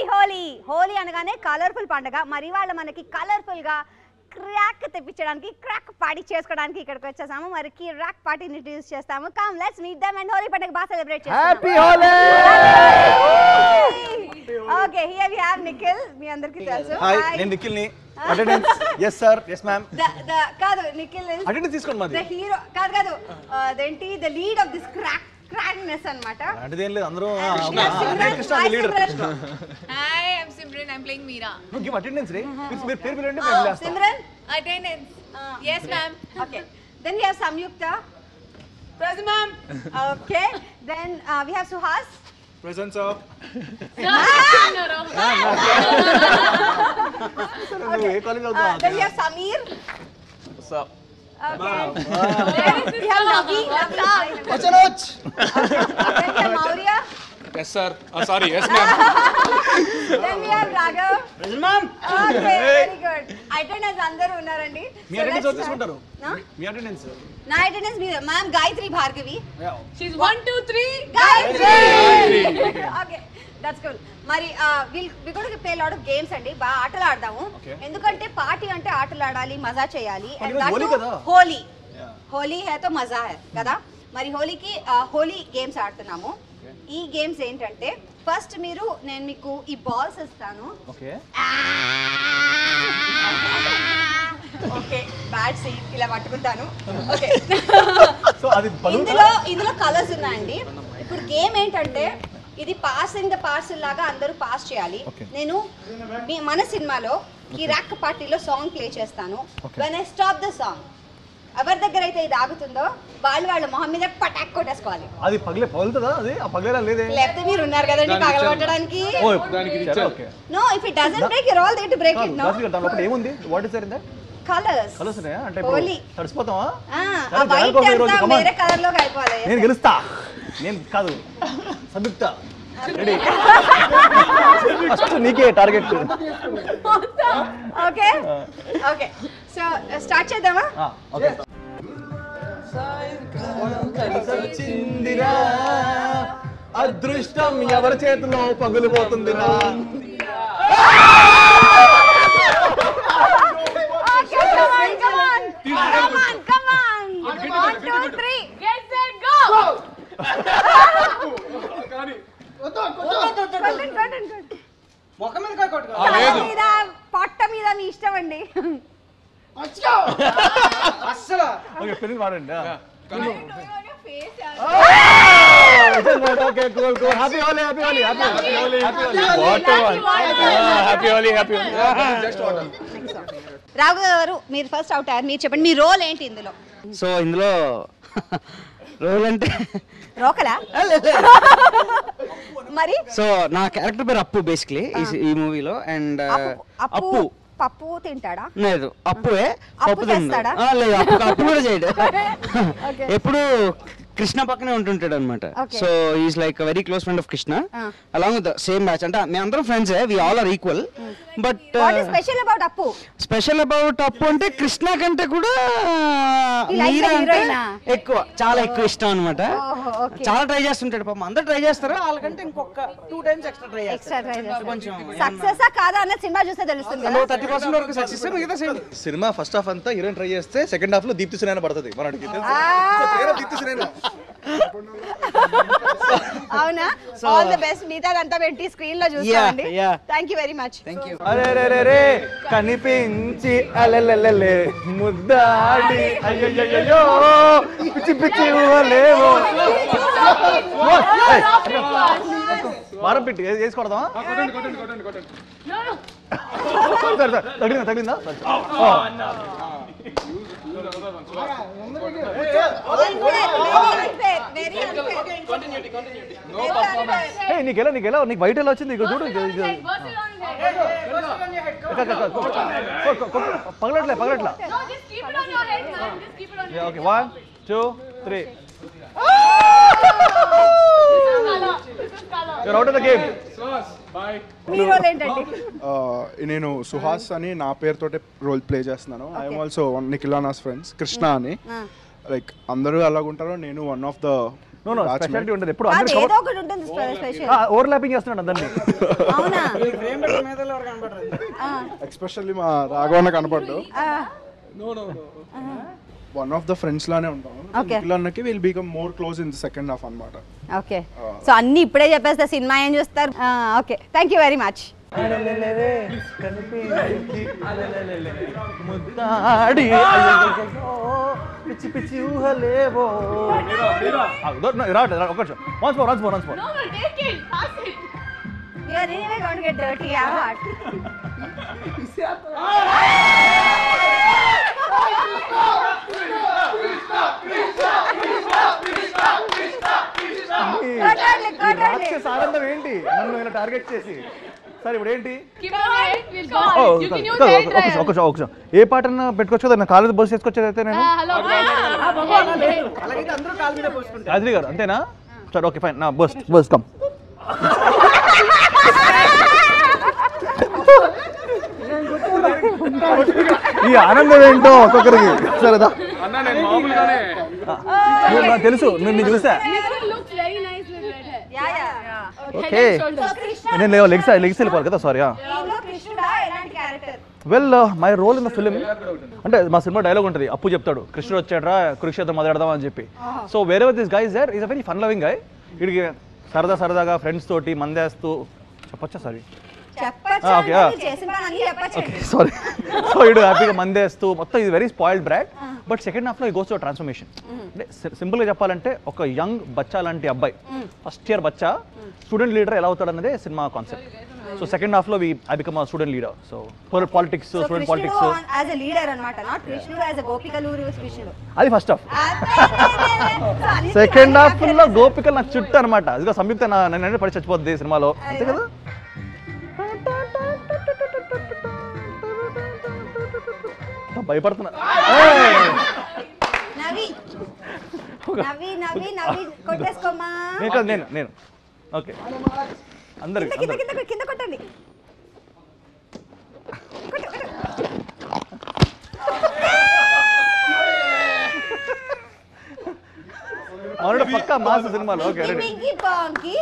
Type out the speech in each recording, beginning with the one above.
హోలీ హోలీ అనగానే కలర్ఫుల్ పండుగ మరి వాళ్ళ మనకి కలర్ఫుల్ గా క్రాక్ తెప్పించడానికి క్రాక్ పార్టీ చేసుకోవడానికి ఇక్కడికి వచ్చేసాము మరి క్రాక్ పార్టీని ఇంట్రడ్యూస్ చేస్తాము come let's meet them and Holi పండుగ బాగా సెలబ్రేట్ హ్యాపీ చేస్తాము Holi okay here we have Nikhil మీ అందరికీ తెలుసు హాయ్ Hi. నేను నిఖిల్ని attendance yes sir yes ma'am The- the- కాదు నిఖిల్ is అటెండెన్స్ తీసుకోండి మాది ద హీరో కాదు కాదు ఆ, అదేంటి the lead of this crack crackness అన్నమాట అలాంటిది ఏం లేదు అందరూ And we have Simran. Krishna Hi, leader Simran. Hi, I'm Simran. I'm playing Meera. నువ్వు గివ్ అటెండెన్స్ రే మీరు మీరు పేరు పిలవండి మేము లేస్తాం Simran Attendance. yes, ma'am. Okay then we have Samyukta Present, ma'am. Okay then we have Suhas presence of నువ్వు ఏ college then we have Sameer అవుతావు ఓకే వి హావ్ నవి నవ్య అచలోచ్ then we have Maurya Yes, sir. Oh, sorry. Yes, ma'am. Then we have Raghav ma'am okay very good attendance అందరూ ఉన్నారండి మీ So attendance let's తీసుకుంటారు start. మీ attendance నా అటెండెన్స్ మీద ma'am Gayatri Bhargavi She's one, two, three. Gayatri okay that's cool మరి will we got play lot of games అండి బాగా ఆటలు ఆడదాము Okay. ఎందుకంటే పార్టీ అంటే ఆటలు ఆడాలి మజా చేయాలి మరి And ఈరోజు that హోలీ too కదా? హోలీ Yeah. హోలీ హే తో మజా హే కదా మరి హోలీకి ఆ, హోలీ గేమ్స్ ఆడుతున్నాము ఈ గేమ్స్ ఏంటంటే ఫస్ట్ మీరు నేను మీకు ఈ బాల్స్ ఇస్తాను ఓకే ఓకే బ్యాట్ సీట్ ఇలా పట్టుకుంటాను ఓకే సో అది బలూన్ ఇందులో ఇందులో కలర్స్ ఉన్నాయండి ఇప్పుడు గేమ్ ఏంటంటే ఇది పాసింగ్ ద పార్సల్ లాగా అందరూ పాస్ చేయాలి Okay. నేను మీ మన సినిమాలో కిరాక్ పార్టీలో సాంగ్ ప్లే చేస్తాను Okay. When I stop the song ఎవరి దగ్గర అయితే ఇది ఆగుతుందో వాళ్ళు వాళ్ళ మొహం మీద పటాక్ కొట్టేసుకోవాలి అది పగిలే పగులుతుందా అది ఆ పగిలేలా లేదే లేకపోతే మీరు ఉన్నారు కదండి పగలగొట్టడానికి ఓ దానికి ఇది సరే, ఇచ్చారు. Okay no if it doesn't break your all they to break కాదు, ఇట్ నో దాని దాని లోపల ఏముంది what is that colours colours ఉన్నాయా అంటే ఇప్పుడు హోలీ తడిసిపోతామా ఆ సరే, వైట్ జనాల కోసం ఈరోజు, అంతా come on. వేరే కలర్ లోకి అయిపోవాలి నేను గెలుస్తా నేను కాదు సంయుక్త రెడీ ఫస్ట్ నీకే target okay okay so start చేద్దామా ఓకే చిందిరా అదృష్టం ఎవరి చేతిలో పగులిపోతుందిరా Okay, come on, come on. Come on, come on. One, two, three. Get set, go. కొట్టండి, కొట్టండి, కొట్టండి. ఆ, లేదు. మీద పొట్ట మీద మీ ఇష్టం అండి ఓకే పెళ్లి వాడండి కానీ okay cool cool happy Holi happy Holi happy Holi happy Holi happy Holi happy just Raghu garu మీరు ఫస్ట్ అవుట్ అయ్యారు మీరు చెప్పండి మీ రోల్ ఏంటి ఇందులో సో ఇందులో రోల్ అంటే రోకలా మరి సో నా క్యారెక్టర్ పేరు అప్పు బేసిక్లీ ఈ మూవీలో అండ్ అప్పు అప్పు అప్పు పప్పు తింటాడా లేదు అప్పువే అప్పు పప్పు తినడు. చేస్తాడా? ఆ, లేదు అప్పు అప్పు కూడా చేయడు Okay. ఎప్పుడు కృష్ణ పక్కనే ఉంటుంటాడు అనమాట Okay. So is like very close friend of Krishna Ah. Along with same batch అంటే మేమందరం friends we all are equal but what is special about Appu special about Appu అంటే కృష్ణ కంటే కూడా You like మీరా the అంటే heroine ఆ? ఎక్కువ చాలా ఎక్కువ ఇష్టం అనమాట ఓహో, okay. చాలా ట్రై చేస్తుంటాడు పాపం అందరు ట్రై చేస్తారు వాళ్ళకంటే ఇంకొక two times extra try extra try కొంచెం సక్సెస్ కాదా అన్న సినిమా చూస్తే తెలుస్తుంది కదా థర్టీ పర్సెంట్ వరకు సక్సెస్ మిగతా సేమ్ సినిమా ఫస్ట్ హాఫ్ అంతా హీరోయిన్ ట్రై చేస్తే సెకండ్ హాఫ్ లో దీప్తి సునైనా పడుతుంది మనకి తెలుసు. Ah. సో పేరు దీప్తి సునైనా అవునా ఆల్ ది బెస్ట్ మిగతాదంతా పెట్టి స్క్రీన్ లో చూస్తామండి Yeah, yeah. Thank you very much thank you అరే రే రే రే కనిపించి అలెలెలెలే ముద్దాడి అయ్యయ్యో పిచ్చి పిచ్చి ఊహలేవో ఓ, ఏయ్, వారం పెట్టి ఏ- వేసి కొడదామా కొట్టండి కొట్టండి కొట్టండి కొట్టండి సరే సరే తగిలిందా తగిలిందా ఓ. ఏయ్, నీకు ఎలా నీకు ఎలా నీకు వైట్ ఎలా వచ్చింది ఇక చూడు ఇది- ఇది- క- క- క- కొ- కొ- కొ- పగలట్లే పగలట్లా No, just keep it on your head, man. Just keep it on your okay one two three your out of the game boy మీ రోల్ ఏంటండి ఆ, నేను సుహాస్ అని నా పేరుతోటే రోల్ ప్లే చేస్తున్నాను ఐఎమ్ ఆల్సో వన్ నిఖిలానాస్ ఫ్రెండ్స్ కృష్ణ అని లైక్ అందరూ అలాగుంటారో నేను one of the no no Watchmate. Speciality ఉంటుంది ఎప్పుడు కాదు అందరు ఏదో ఒకటి ఉంటుంది స్పెషల్ ఓవర్ ల్యాపింగ్ చేస్తున్నాడు అందరినీ అవునా ఆ, ఎక్స్పెషల్లీ మా రాఘవన్న కనపడ్డు ఆ, వన్ ఆఫ్ ద ఫ్రెండ్స్ లానే ఉంటాం Okay. పిల్లలకి will become more close in the second half అన్నమాట ఓకే సో అన్ని ఇప్పుడే చెప్పేస్తే సినిమా ఏం చూస్తారు ఆ, okay thank you very much ముద్దాడి పిచ్చి పిచ్చి ఊహలేవో రావట్లేదు ఒక నిమిషం once more once more once more No, no, take it. Pass it. You are anyway going to get dirty, yeah, what? కొట్టండి, కొట్టండి. రాక్షస ఆనందం ఏంటి నన్ను ఇలా టార్గెట్ చేసి సరే ఇప్పుడు ఏంటి Keep it on your head. We'll go oh, on. You కాదు, can use కాదు, hair ఒక dryer. నిమిషం, ఒక నిమిషం, ఒక నిమిషం. ఏ పాటన్నా పెట్టుకోవచ్చు కదా నా కాలేజ్ బస్ చేసుకొచ్చేది అయితే నేను Ah, hello. రాజీ గారు అంతేనా సరే ఓకే ఫైన్ నా బస్ బస్ కమ్ ఈ ఆనందం ఏంటో ఒక్కొక్కరికి సరేదా అన్న నేను మామూలుగానే నువ్వు నాకు తెలుసు నేను నేను చూసా Nikhil looks very nice with red hair. Yeah, yeah. Okay Head and shoulders. నేను లేవు లెగ్స్ లెగ్స్ వెళ్ళిపోవాలి కదా సారీ దీనిలో కృష్ణుడా ఎలాంటి character well my role in the film అంటే మా సినిమా డైలాగ్ ఉంటుంది అప్పు చెప్తాడు కృష్ణుడు వచ్చాడ్రా కురుక్షేత్రం మొదలెడదాం అని చెప్పి సో వేరే this guys there is a very fun loving guy వీడికి సరదా సరదాగా ఫ్రెండ్స్ తోటి మందేస్తూ చెప్పొచ్చా సారీ చెప్పచ్చు Ah, okay, ah. మీరు చేసిన పని అన్ని చెప్పచ్చు సారీ సో ఇడు హ్యాపీగా మందేస్తూ మొత్తం ఇది very spoiled brat but second హాఫ్లో ఈ గోస్ టు ట్రాన్స్ఫర్మేషన్ అంటే సింపుల్గా చెప్పాలంటే ఒక యంగ్ బచ్చా లాంటి అబ్బాయి ఫస్ట్ ఇయర్ బచ్చా స్టూడెంట్ లీడర్ ఎలా అవుతాడు అన్నదే సినిమా కాన్సెప్ట్ సో సెకండ్ హాఫ్లో we I become student leader so politics so student Krishnudu politics as a leader అన్నమాట నాట్ కృష్ణుడు యాజ్ అ గోపికలూరి కృష్ణుడు అది ఫస్ట్ హాఫ్ So అన్నిటికీ సెకండ్ అన్ని హాఫ్ లో గోపికలు నాకు చుట్టూ అనమాట ఇదిగో సంయుక్త నా నన్ను పడి చచ్చిపోద్ది ఈ సినిమాలో అంతే కదా భయపడుతున్నా ఏయ్! నవి నవి నవి నవి కొట్టేసుకోమా నేను కాదు నేను నేను ఓకే అందరికి కింద కింద అందరికి కింద కింద కొట్టండి కొట్టు, కొట్టు. మనోడు పక్కా మాస్ సినిమాలో okay ready pinky ponky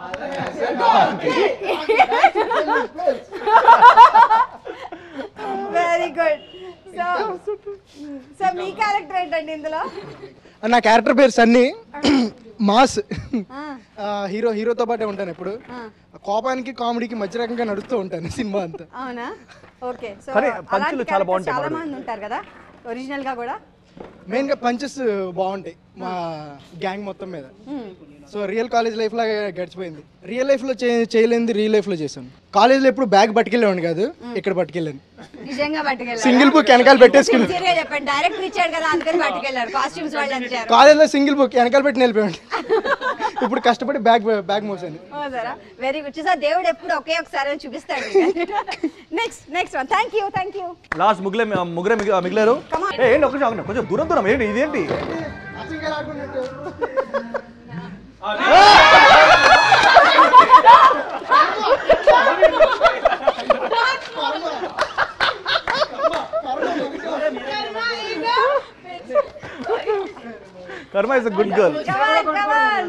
very good so so మీ క్యారెక్టర్ ఏంటండి ఇందులో నా క్యారెక్టర్ పేరు సన్నీ మాస్ ఆ, హీరో హీరోతో పాటే ఉంటాను ఎప్పుడు కోపానికి కామెడీకి మధ్య రకంగా నడుస్తూ ఉంటాను సినిమా అంతా అవునా ఓకే సో కానీ అలాంటి పంచులు చాలా characters బాగుంటాయి చాలా మనోడివి. మంది ఉంటారు కదా ఒరిజినల్ గా కూడా మెయిన్గా పంచెస్ బాగుంటాయి మా గ్యాంగ్ మొత్తం మీద సో రియల్ కాలేజ్ లైఫ్ లాగా గడిచిపోయింది రియల్ లైఫ్లో చే చేయలేనిది రియల్ లైఫ్లో చేశాను కాలేజ్లో ఎప్పుడు బ్యాగ్ పట్టుకెళ్ళేవాడిని కాదు ఇక్కడ పట్టుకెళ్ళాను నిజంగా పట్టుకెళ్ళారు సింగిల్ బుక్ వెనకాల పెట్టేసుకున్నాను సిన్సియర్గా చెప్పండి డైరెక్టర్ ఇచ్చాడు కదా అందుకని పట్టుకెళ్ళారు కాస్ట్యూమ్స్ వాళ్ళు ఇచ్చారు కాలేజ్లో సింగిల్ బుక్ వెనకాల పెట్టి వెళ్ళిపోయాడు ఇప్పుడు కష్టపడి బ్యాగ్ బ్యాగ్ మోసాను వెరీ గుడ్ చూసా దేవుడు ఎప్పుడు ఒకే ఒకసారి అని చూపిస్తాడు next next one thank you thank you last ముగ్గులే ముగ్గురే మిగి- మిగిలారు Come on. ఏ, ఏంటి ఒక నిమిషం, కొంచెం దూరం దూరం ఏంటి ఇదేంటి కర్మ is good girl Come on, come on.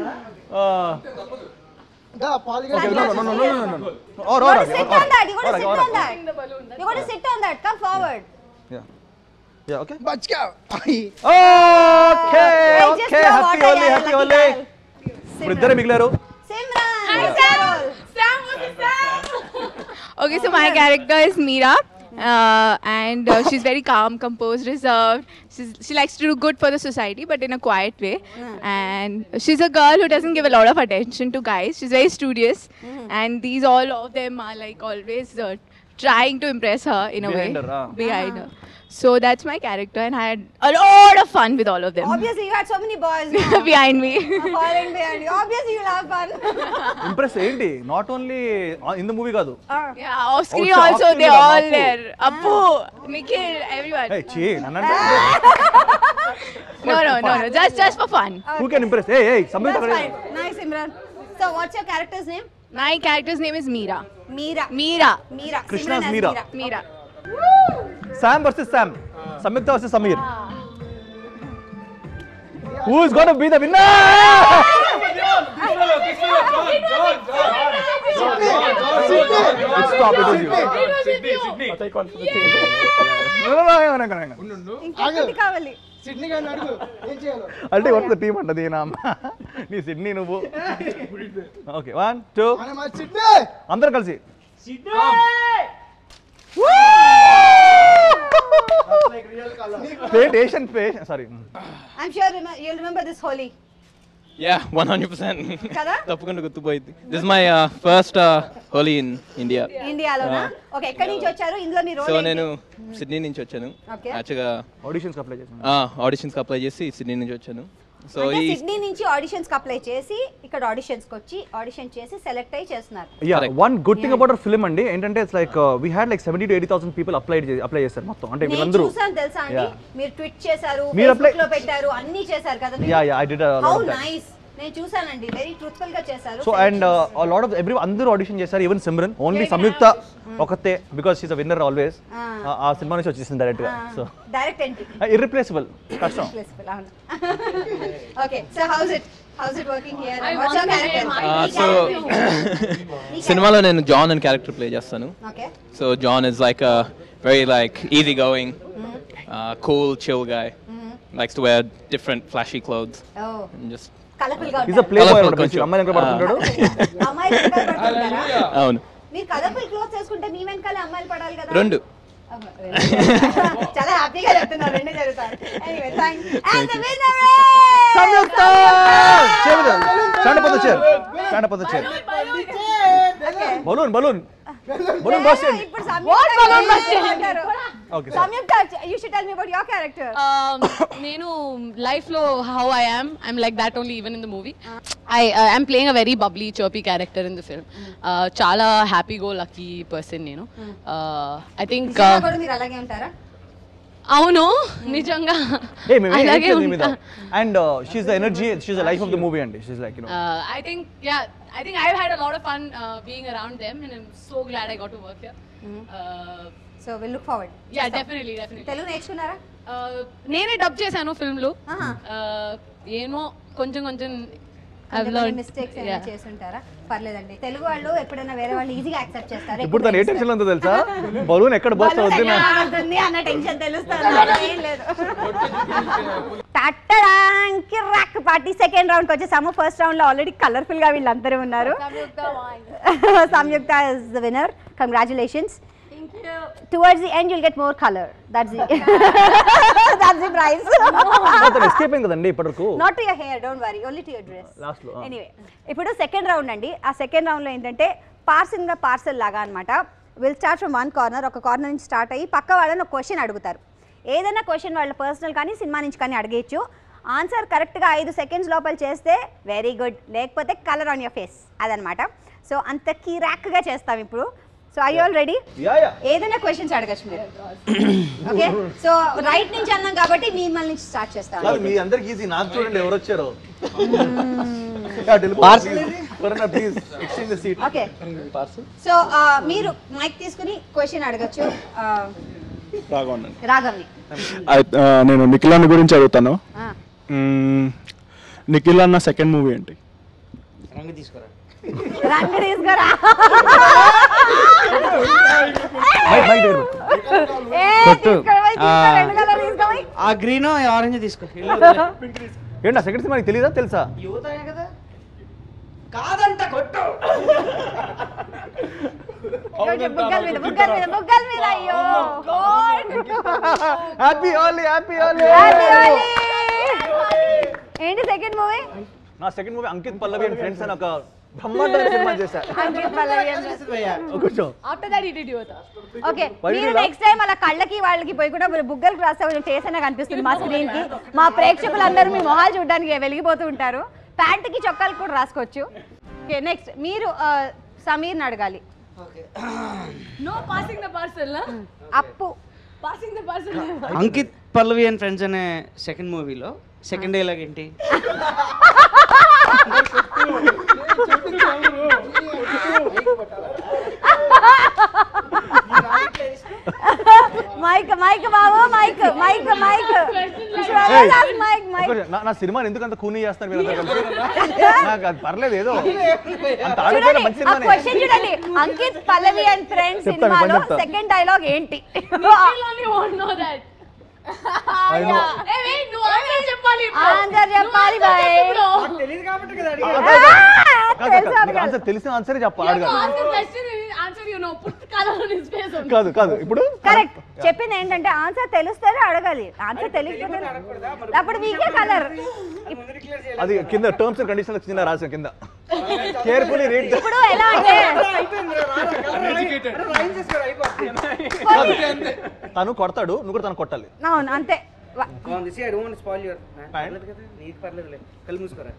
Okay no no no no no no are You are gotta sit on that. You gotta sit on that. You gotta sit on that. Come forward. Yeah yeah okay బచ్కా okay Hey, just okay blow happy water, Holi yeah, happy lucky Holi girl. ఇప్పుడు ఇద్దరే మిగిలారు Simran. Hi, Carol. Sam, what's the Sam? Okay, so my character is Meera, uh, and uh, she's very calm, composed, reserved. She's, she likes to do good for the society, but in a quiet way. And she's a girl who doesn't give a lot of attention to guys. She's very studious, and these all of them are like always uh, trying to impress her in a Behind way her, ah. behind her. So that's my character, and I had a lot of fun with all of them Obviously, you had so many boys now. behind me. Following behind you. Obviously, you'll have fun. Impress ఏంటి not only in the movie కాదు yeah, off screen Outside- also off they screen all Appu. there. Appu, Nikhil, everyone. ఏ చీ నన్నంటే No, no, no, no. Just, just for fun. Who can impress ఏ ఏ Sambita That's fine. Nice, Simran. So, what's your character's name? My character's name is Meera. Meera. Meera. Meera. Krishna's Simran as Meera. Meera. Sam versus Sam Samyuktha versus Sameer who is gonna be the winner Let's stop, it was you. No, no, no, hang on, hang on, hang on. ఇంకొకటి కావాలి Sydney గారిని అడుగు ఏం చేయాలో అంటే వస్తుంది team అంటది నా నీ సిడ్నీ నువ్వు ఓకే వన్ టూ మన మా సిడ్నీ అందరం కలిసి పేట్ ఏషియన్ పేష్ sorry I'm sure you remember this Holi Yeah, 100%. కదా తప్పకుండా గుర్తుపోయింది this my first Holi in India ఇండియాలోనా ఓకే ఎక్కడి నుంచి వచ్చారు ఇందులో మీ సో రోల్ నేను సిడ్నీ నుంచి వచ్చాను Okay. యాక్చువల్గా ఆడిషన్స్ అప్లై చేసాను ఆడిషన్స్కి అప్లై చేసి సిడ్నీ నుంచి వచ్చాను సో అంటే ఈ సిడ్నీ నుంచి ఆడిషన్స్ కి అప్లై చేసి ఇక్కడ ఆడిషన్స్ కి వచ్చి ఆడిషన్ చేసి సెలెక్ట్ అయ్యి చేస్తున్నారు yeah Correct. One good thing about film అండి ఏంటంటే it's like we had like seventy to eighty thousand people apply apply చేశారు మొత్తం అంటే నేను వీళ్ళందరూ చూసాను తెలుసా అండి Yeah. మీరు ట్వీట్ చేశారు మీరు apply- ఫేస్బుక్ లో పెట్టారు అన్ని చేశారు కదా yeah yeah I did how nice నేను చూసానండి వెరీ ట్రూత్ఫుల్ గా చేశారు so and lot of every అందరూ ఆడిషన్ చేశారు ఈవెన్ సిమ్రన్ ఓన్లీ సంయుక్త ఒకతే because she's a winner always ఆ సినిమా నుంచి వచ్చేసింది డైరెక్ట్ గా సో డైరెక్ట్ ఎంట్రీ ఇర్రిప్లేసిబుల్ కష్టం అవును okay so how's it how's it working here I what's your want to character so సినిమాలో నేను జాన్ అని క్యారెక్టర్ ప్లే చేస్తాను okay so John is like a very like easy going cool chill guy likes to wear different flashy clothes oh and just colourful గా is a play boy Colourful అన్నమాట కొంచెం. అమ్మాయిలు ఎక్కడ పడుతుంటాడు అమ్మాయిలు ఎక్కడ పడుతుంటారా? అవును మీరు కలర్ఫుల్ క్లోత్స్ వేసుకుంటే మీ వెనకాలే అమ్మాయిలు పడాలి కదా రెండు అబ్బా, రెండు. చాలా హ్యాపీగా చెప్తున్నారు రెండు జరుగుతాయి anyway thank and the winner Samyuktha stand up on the chair stand up on the chair balloon balloon balloon burst ఇప్పుడు సంయుక్త అంటారు okay Samyuktha you should tell me about your character Um, నేను లైఫ్ లో how I am I'm like that only even in the movie I I'm playing a very bubbly choppy character in the film చాలా happy go lucky person నేను I think కూడా మీరు అలాగే ఉంటారా అవును నిజంగా ఏ మేము ఏం అలాగే చేయలేదు మీ మీద ఉంటా and she's the energy she's the life of the movie అండి she's like you know Uh, I think, yeah, I think I've had a lot of fun uh, being around them, and I'm so glad I got to work here. Uh, so will look forward yeah, definitely, definitely. Telugu నేర్చుకున్నారా Uh, నేనే dub చేశాను film లో ఆహా. Uh, ఏమో కొంచెం కొంచెం I've learned. Mistakes ఏమైనా Yeah. చేస్తుంటారా పర్లేదండి తెలుగు వాళ్ళు ఎప్పుడైనా వేరే వాళ్ళు ఈజీగా యాక్సెప్ట్ చేస్తారు ఇప్పుడు తను ఏ టెన్షన్ ఉందో తెలుసా బలూన్ ఎక్కడ పోస్తా వద్దు నా అవుతుంది అన్న టెన్షన్ తెలుస్తుంది ఏం లేదు టట్టడానికి ర్యాక్ పార్టీ సెకండ్ రౌండ్ కి వచ్చేసాము ఫస్ట్ రౌండ్ లో ఆల్రెడీ కలర్ఫుల్ గా వీళ్ళందరూ ఉన్నారు Samyuktha is the winner congratulations towards the end you'll get more colour that's the that's the prize తను ఎస్కేప్ అయింది కదండి ఇప్పటివరకు not to your hair don't worry only to your dress Last లో, ah. Anyway ఇప్పుడు second round అండి ఆ second రౌండ్లో ఏంటంటే పార్సల్ గా పార్సల్ లాగా అనమాట will start from one corner ఒక కార్నర్ నుంచి స్టార్ట్ అయ్యి పక్క వాళ్ళని ఒక క్వశ్చన్ అడుగుతారు ఏదైనా క్వశ్చన్ వాళ్ళ పర్సనల్ కానీ సినిమా నుంచి కానీ అడిగేయచ్చు ఆన్సర్ కరెక్ట్గా ఐదు సెకండ్స్ లోపల చేస్తే వెరీ గుడ్ లేకపోతే కలర్ ఆన్ యువర్ ఫేస్ అదనమాట సో అంత గా చేస్తాం ఇప్పుడు so I all ready yeah yeah ఏదైనా క్వశ్చన్స్ అడగచ్చు మీరు ఓకే సో రైట్ నుంచి అన్నాం కాబట్టి మిమ్మల్ని నుంచి స్టార్ట్ చేస్తాం కాదు మీ అందరికి ఈజీ నాకు చూడండి ఎవరు వచ్చారో please exchange the seat okay parcel so మీరు మైక్ తీసుకుని క్వశ్చన్ అడగచ్చు రాఘవన్ రాఘవ్ని నేను నిఖిల్ అన్న గురించి అడుగుతాను ఆ, మ్మ్, నిఖిల్ అన్న సెకండ్ మూవీ ఏంటి రంగు తీసుకురా రంగు తీసుకురా మైక్ మైక్ దగ్గర ఏ, కొట్టు. తీసుకోపోయి, తీసుకో, ఆ. రెండు కలర్ తీసుకోపోయి. ఆ గ్రీన్ ఆరెంజ్ తీసుకో ఏంటి నా సెకండ్ సినిమా తెలీదా తెలుసా యువతనే కదా కాదంట కొట్టు కొంచెం బుగ్గల మీద బుగ్గల మీద బుగ్గల మీద అయ్యో happy Holi happy Holi Happy Holi. ఏంటి సెకండ్ మూవీ నా second movie Ankit Pallavi and friends అని ఒక బ్రహ్మాండమైన సినిమా చేశా అంకిత్ పల్లవి కూర్చో After that, he did Yota. Okay Why did మీరు you laugh? నెక్స్ట్ టైం అలా కళ్ళకి వాళ్ళకి పోయి కూడా మీరు బుగ్గలకు రాస్తే కొంచెం ఫేస్ అయినా కనిపిస్తుంది మా స్క్రీన్ కి మా ప్రేక్షకులందరూ మీ మొహాలు చూడడానికి వెలిగిపోతూ ఉంటారు ప్యాంట్ కి చొక్కాలు కూడా రాసుకోవచ్చు ఓకే నెక్స్ట్ మీరు ఆ, సమీర్ని అడగాలి No passing the parcel, huh? అప్పు Passing the parcel. Ankit Pallavi and friends అనే సెకండ్ మూవీలో సెకండ్ డైలాగ్ ఏంటి మైక్ మైక్ బాబు మైక్ మైక్ మైక్ ఏయ్, మైక్ మైక్ ఒక్కటి, నా- నా సినిమాని ఎందుకు అంత కూనీ చేస్తారు మీరు అందరూ కలిసి? నాకు అది పర్లేదు ఏదో అంత ఆడిపోయిన చూడండి మంచి ఆ సినిమానే క్వశ్చన్ చూడండి అంకిత్ పల్లవి అండ్ ఫ్రెండ్స్ చెప్తాను, ఇప్పుడు సినిమాలో చెప్తా. సెకండ్ డైలాగ్ ఏంటి I know. ఆన్సర్ చెప్పాలి బాయ్ తెలియదు కాబట్టి కదా కాదు, కాదు, కాదు, తెలుసు కాదు, నీకు ఆన్సర్ తెలిసిన ఆన్సరే చెప్ప అడగాలి కాదు కాదు ఇప్పుడు కరెక్ట్ చెప్పింది ఏంటంటే ఆన్సర్ తెలుస్తేనే అడగాలి ఆన్సర్ తెలియకపోతే అప్పుడు మీకే కలర్ అది కింద టర్మ్స్ అండ్ కండిషన్స్ కింద రాసాం కింద కేర్ఫుల్లీ రీడ్ ఇప్పుడు ఎలా అంటే తను కొడతాడు నువ్వు కూడా తను కొట్టాలి అవును అంతే వ- ఐ డోంట్ స్పాయిల్ యువర్ పర్లేదు కదా నీకు పర్లేదులే కళ్ళు మూసుకోరా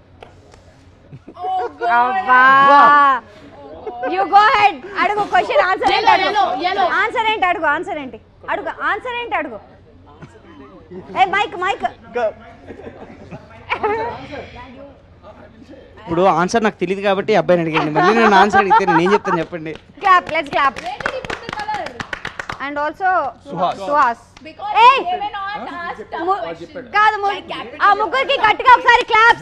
అబ్బా యు గో హెడ్ అడుగు క్వశ్చన్ ఆన్సర్ ఏంటి అడుగు ఆన్సర్ ఏంటి అడుగు ఆన్సర్ ఏంటి అడుగు ఆన్సర్ ఏంటి అడుగు ఏ మైక్ మైక్ ఇంకా ఇప్పుడు ఆన్సర్ నాకు తెలియదు కాబట్టి ఈ అబ్బాయిని అడిగండి మళ్ళీ నేను ఆన్సర్ అడిగితే నేను ఏం చెప్తాను చెప్పండి clap let's clap and also Suhas. Suhas ఏయ్ ము- కాదు ము- ఆ ముగ్గురికి గట్టిగా ఒకసారి క్లాప్స్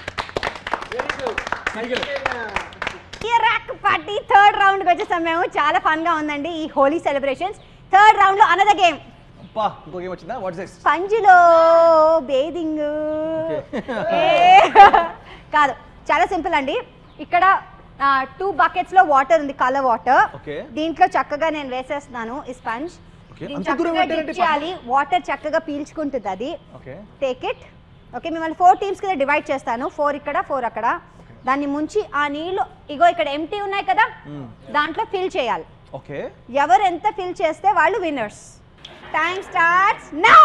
ఈ ర్యాక్ పార్టీ థర్డ్ రౌండ్ కి వచ్చేసాం మేము చాలా ఫన్ గా ఉందండి ఈ హోలీ సెలబ్రేషన్స్ థర్డ్ రౌండ్ లో అనదర్ గేమ్ అబ్బా ఇంకో గేమ్ వచ్చిందా వాట్స్ దిస్ పంజులో బేదింగ్ కాదు చాలా సింపుల్ అండి ఇక్కడ టూ బకెట్స్ లో వాటర్ ఉంది కలర్ వాటర్ Okay. దీంట్లో చక్కగా నేను వేసేస్తున్నాను ఈ స్పంజ్ Okay. దీన్ని అంత దూరం చక్కగా పెట్టారంటే dip చేయాలి వాటర్ చక్కగా పీల్చుకుంటుంది అది ఓకే టేక్ ఇట్ ఓకే మిమ్మల్ని ఫోర్ టీమ్స్ కింద డివైడ్ చేస్తాను ఫోర్ ఇక్కడ ఫోర్ అక్కడ దాన్ని ముంచి ఆ నీళ్లు ఇగో ఇక్కడ ఎంటీ ఉన్నాయి కదా దాంట్లో ఫిల్ చేయాలి ఓకే ఎవరు ఎంత ఫిల్ చేస్తే వాళ్ళు విన్నర్స్ టైం స్టార్ట్స్ నౌ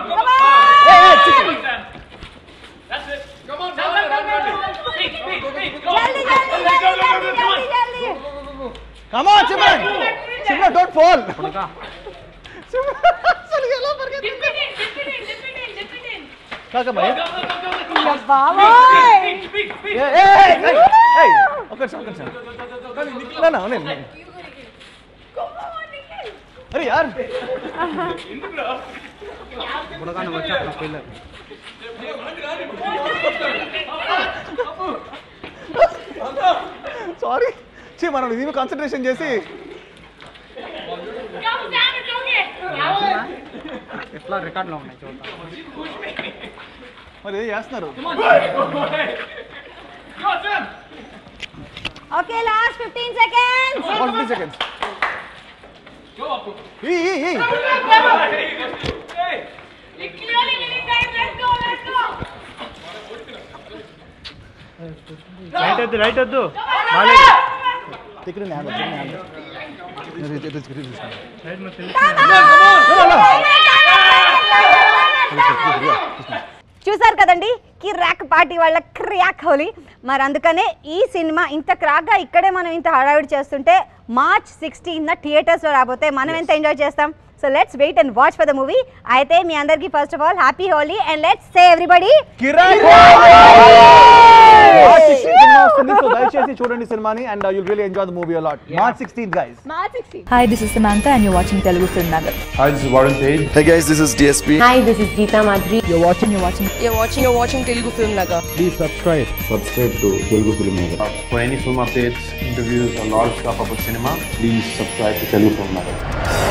జల్దీ జల్దీ జల్దీ జల్దీ జల్దీ come on Simran Simran don't fall కాక భయ్ బాబోయ్ ఏయ్ ఏయ్ ఏయ్ ఏయ్ ఒక్క నిమిషం ఒక్క నిమిషం నా నా నేను నేను. అరే యార్ సారీ చీ మనం ఇది కాన్సన్ట్రేషన్ చేసి ఎట్లా రికార్డులో ఉన్నాయి చూద్దాం మరి ఏం చేస్తున్నారు okay last 15 seconds forty seconds ఈ ఈ ఈ రైట్ వద్దు రైట్ వద్దు ఇక్కడ నేను హ్యాండ్ నేను హ్యాండ్ నేను ఇది ఇది తీసుకుంటా రైట్ నువ్వు తెలుసు చూసారు కదండి కిరాక్ పార్టీ వాళ్ళ క్రాక్ హోలీ మరి అందుకనే ఈ సినిమా ఇంత క్రాక్గా ఇక్కడే మనం ఇంత హడావిడి చేస్తుంటే మార్చ్ సిక్స్టీన్ థియేటర్స్లో రాబోతే మనం ఎంత ఎంజాయ్ చేస్తాం so let's wait and watch for the movie అయితే మీ అందరికీ first of all happy Holi and let's say everybody Kirrak March 16 సినిమా వస్తుంది సో దయచేసి చూడండి సినిమాని and you'll really enjoy the movie a lot March 16 guys Hi, this is Samantha, and you're watching Telugu Film Nagar. Hi, this is Warren Page. Hey guys, this is DSP. Hi, this is Geeta Madhuri. You're watching, you're watching, you're watching, you're watching Telugu Film Nagar. Please subscribe. Subscribe to Telugu Film Nagar. For any film updates, interviews, or lot of stuff about cinema, please subscribe to Telugu Film Nagar.